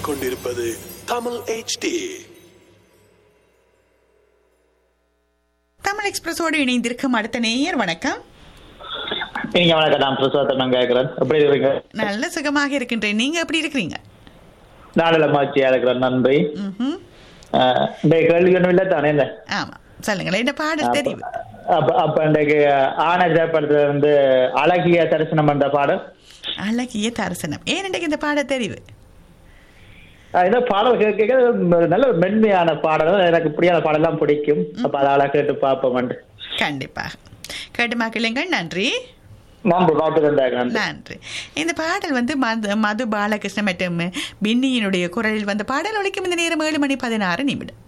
கேட்டுக்கொண்டிருப்பது தமிழ் HD தமிழ் எக்ஸ்பிரஸோடு இணைந்திருக்கும் அடுத்த நேயர் வணக்கம் நீங்க வணக்கம் நான் பிரசாதம் கேட்கிறேன் எப்படி இருக்கீங்க நல்ல சுகமாக இருக்கின்றேன் நீங்க எப்படி இருக்கிறீங்க நாடல மாச்சியா இருக்கிறேன் நன்றி ம்ஹும். அஹ், இன்றைய கேள்வி ஒன்றும் இல்லை தானே இந்த ஆமா சொல்லுங்களேன் இந்த பாடல் தெரிவு அப்ப அப்ப இன்றைக்கு ஆனந்த படத்துல வந்து அழகிய தரிசனம் பண்ற பாடல் அழகிய தரிசனம் ஏன் இன்றைக்கு இந்த பாட தெரிவு அஹ், இந்த பாடல் கேட்க கேட்க நல்ல ஒரு மென்மையான பாடல் எனக்கு இப்படியான பாடலாம் பிடிக்கும் அப்ப அதால கேட்டு பார்ப்போம் கண்டிப்பாக கேட்டு மக்களுங்கள் நன்றி நன்றி பார்த்து நன்றி இந்த பாடல் வந்து மது மது பாலகிருஷ்ணன் மற்றும் பின்னியினுடைய குரலில் வந்த பாடல் ஒழிக்கும் இந்த நேரம் ஏழு மணி பதினாறு நிமிடம்